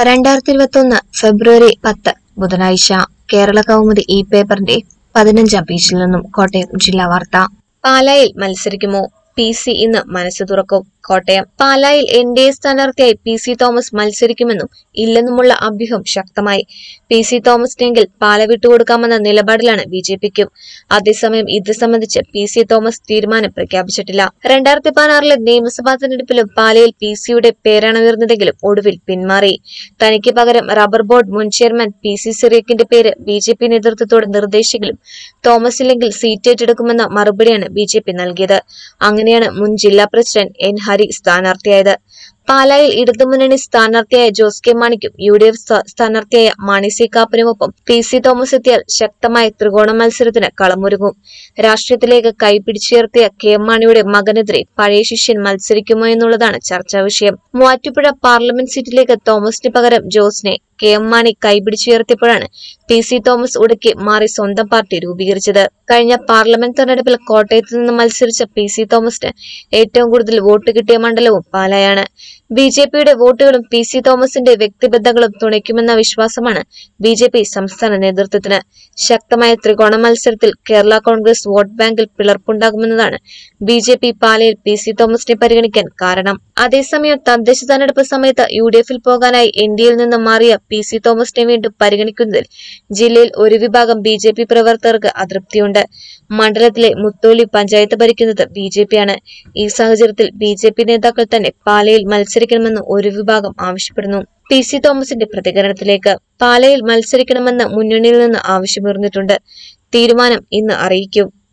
രണ്ടായിരത്തി ഇരുപത്തൊന്ന് ഫെബ്രുവരി പത്ത് ബുധനാഴ്ച കേരള കൗമുദി ഈ പേപ്പറിന്റെ പതിനഞ്ചാം പേജിൽ നിന്നും കോട്ടയം ജില്ലാ വാർത്ത പാലായിൽ മത്സരിക്കുമോ പി സി ഇന്ന് മനസ്സ് തുറക്കും കോട്ടയം പാലായിൽ എൻ ഡി എ സ്ഥാനാർത്ഥിയായി പി സി തോമസ് മത്സരിക്കുമെന്നും ഇല്ലെന്നുമുള്ള അഭ്യൂഹം ശക്തമായി പി സി തോമസിനെങ്കിൽ പാല വിട്ടുകൊടുക്കാമെന്ന നിലപാടിലാണ് ബി ജെ പിക്കും അതേസമയം ഇത് സംബന്ധിച്ച് പി സി തോമസ് തീരുമാനം പ്രഖ്യാപിച്ചിട്ടില്ല രണ്ടായിരത്തി പതിനാറിലെ നിയമസഭാ തെരഞ്ഞെടുപ്പിലും പാലയിൽ പി സിയുടെ പേരാണ് ഉയർന്നതെങ്കിലും ഒടുവിൽ പിന്മാറി തനിക്ക് പകരം റബ്ബർ ബോർഡ് മുൻ ചെയർമാൻ പി സി സിറിയക്കിന്റെ പേര് ബി ജെ പി നേതൃത്വത്തോട് നിർദ്ദേശിച്ചെങ്കിലും തോമസ് ഇല്ലെങ്കിൽ സീറ്റ് ഏറ്റെടുക്കുമെന്ന മറുപടിയാണ് ബി ജെ പി നൽകിയത് അങ്ങനെയാണ് മുൻ ജില്ലാ പ്രസിഡന്റ് എൻ ഹരി സ്ഥാനാർത്ഥിയായത് പാലായിൽ ഇടതുമുന്നണി സ്ഥാനാർത്ഥിയായ ജോസ് കെ മാണിക്കും യു ഡി എഫ് സ്ഥാനാർത്ഥിയായ മാണി സി കാപ്പനുമൊപ്പം പി സി തോമസ് എത്തിയാൽ ശക്തമായ ത്രികോണ മത്സരത്തിന് കളമൊരുങ്ങും രാഷ്ട്രീയത്തിലേക്ക് കൈപിടിച്ചുയർത്തിയ കെ എം മാണിയുടെ മകനെതിരെ പഴയ ശിഷ്യൻ മത്സരിക്കുമോ എന്നുള്ളതാണ് ചർച്ചാ വിഷയം മൂവാറ്റുപുഴ പാർലമെന്റ് സീറ്റിലേക്ക് തോമസിന് പകരം ജോസിനെ കെ എം മാണി കൈപിടിച്ചുയർത്തിയപ്പോഴാണ് പി സി തോമസ് ഉടക്കി മാറി സ്വന്തം പാർട്ടി രൂപീകരിച്ചത് കഴിഞ്ഞ പാർലമെന്റ് തെരഞ്ഞെടുപ്പിൽ കോട്ടയത്ത് നിന്ന് മത്സരിച്ച പി സി തോമസിന് ഏറ്റവും കൂടുതൽ വോട്ട് കിട്ടിയ മണ്ഡലവും പാലായാണ് ബി ജെ പിയുടെ വോട്ടുകളും പി സി തോമസിന്റെ വ്യക്തിബന്ധങ്ങളും തുണയ്ക്കുമെന്ന വിശ്വാസമാണ് ബി ജെ പി സംസ്ഥാന നേതൃത്വത്തിന് ശക്തമായ ത്രികോണ മത്സരത്തിൽ കേരള കോൺഗ്രസ് വോട്ട് ബാങ്കിൽ പിളർപ്പുണ്ടാകുമെന്നതാണ് ബി ജെ പി പാലയിൽ പി സി തോമസിനെ പരിഗണിക്കാൻ കാരണം അതേസമയം തദ്ദേശ തെരഞ്ഞെടുപ്പ് സമയത്ത് യു ഡി എഫിൽ പോകാനായി എൻ ഡി എയിൽ നിന്ന് മാറിയ പി സി തോമസിനെ വീണ്ടും പരിഗണിക്കുന്നതിൽ ജില്ലയിൽ ഒരു വിഭാഗം ബി ജെ പി പ്രവർത്തകർക്ക് അതൃപ്തിയുണ്ട് മണ്ഡലത്തിലെ മുത്തോലി പഞ്ചായത്ത് ഭരിക്കുന്നത് ബി ജെ പിയാണ് ഈ സാഹചര്യത്തിൽ ബി ജെ പി നേതാക്കൾ തന്നെ പാലയിൽ മത്സരിക്കണമെന്ന് ഒരു വിഭാഗം ആവശ്യപ്പെടുന്നു പി സി തോമസിന്റെ പ്രതികരണത്തിലേക്ക് പാലയിൽ മത്സരിക്കണമെന്ന് മുന്നണിയിൽ നിന്ന് ആവശ്യമുയർന്നിട്ടുണ്ട് തീരുമാനം ഇന്ന് അറിയിക്കും